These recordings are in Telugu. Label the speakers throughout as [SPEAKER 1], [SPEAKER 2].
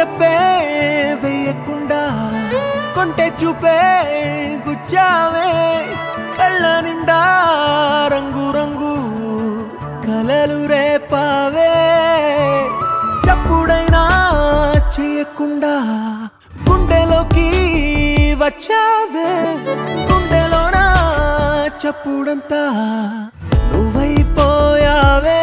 [SPEAKER 1] స్టెప్పే వేయకుండా కొంటె చూపే గుచ్చావే కళ్ళ నిండా రంగు రంగు కలలు రేపావే చప్పుడైనా చేయకుండా గుండెలోకి వచ్చావే గుండెలోన చప్పుడంతా నువ్వైపోయావే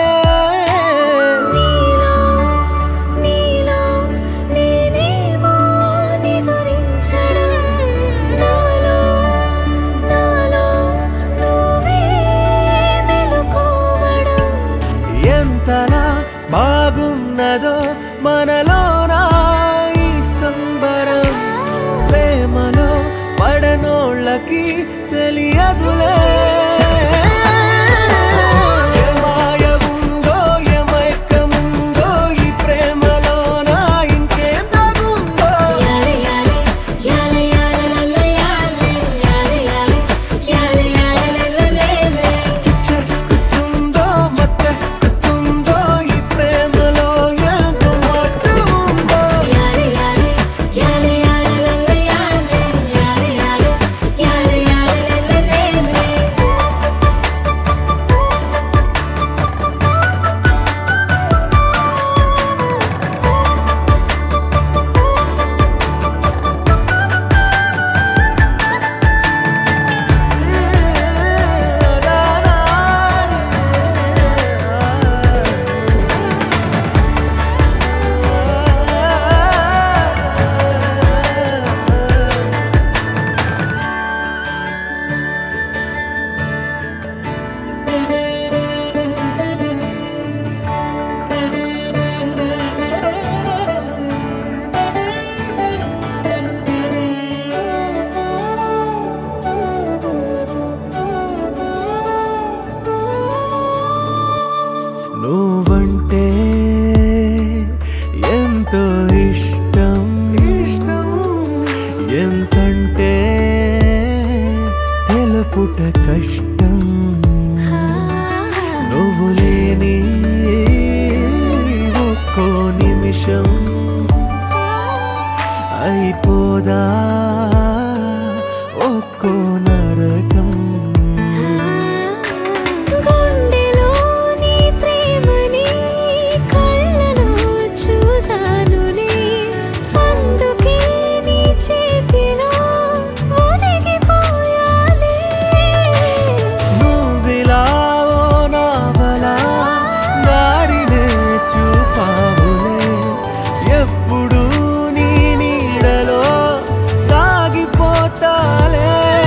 [SPEAKER 2] నీలో నీలో నేనేమో నిదురించడం నాలో నాలో నువ్వే మెలుకోవడం
[SPEAKER 1] ఎంతలా బాగున్నదో మనలోన ఈ సంబరం ప్రేమలో పడనోళ్ళకి తెలియదులే ఏమాయ ఉందో ఏమైకముందో ఈ ప్రేమలోన ఇంకేం దాగుందో
[SPEAKER 2] యాలే యాలే యాలే యాలే యాలే యాలే యాలే యాలే యాలే
[SPEAKER 1] కిచ్చ కూర్చుందో మత్తె కూర్చుందో ఈ ప్రేమలో ఏదో మట్టు ఉందో
[SPEAKER 2] యాలే యాలే యాలే యాలే యాలే యాలే యాలే యాలే యాలే
[SPEAKER 1] నువ్వంటే ఎంతో ఇష్టం ఇష్టం ఎంతంటే తెలుపుట కష్టం నువ్వు లేని ఒక్కో నిమిషం అయిపోదా ఒక్కో నరకం
[SPEAKER 2] గుండెలోని ప్రేమని కళ్ళలో చూసానులే అందుకే నీ చేతిలో ఒదిగిపోయాలే
[SPEAKER 1] నువ్విలా ఓ నావలా దారినే చూపావులే ఎప్పుడు నీ నీడలో సాగిపోతాలే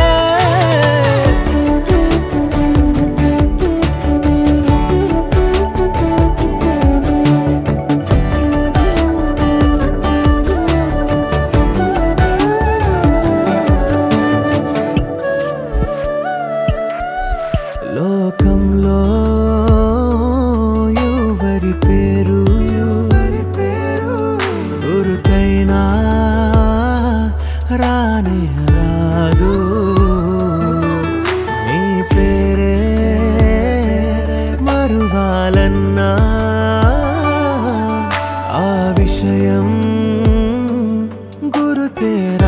[SPEAKER 1] లోకంలో ఎవరి పేరు ఎవరి పేరు గురుతైనా రానే రాదు నీ పేరే మరువాలన్నా ఆ విషయం గురుతే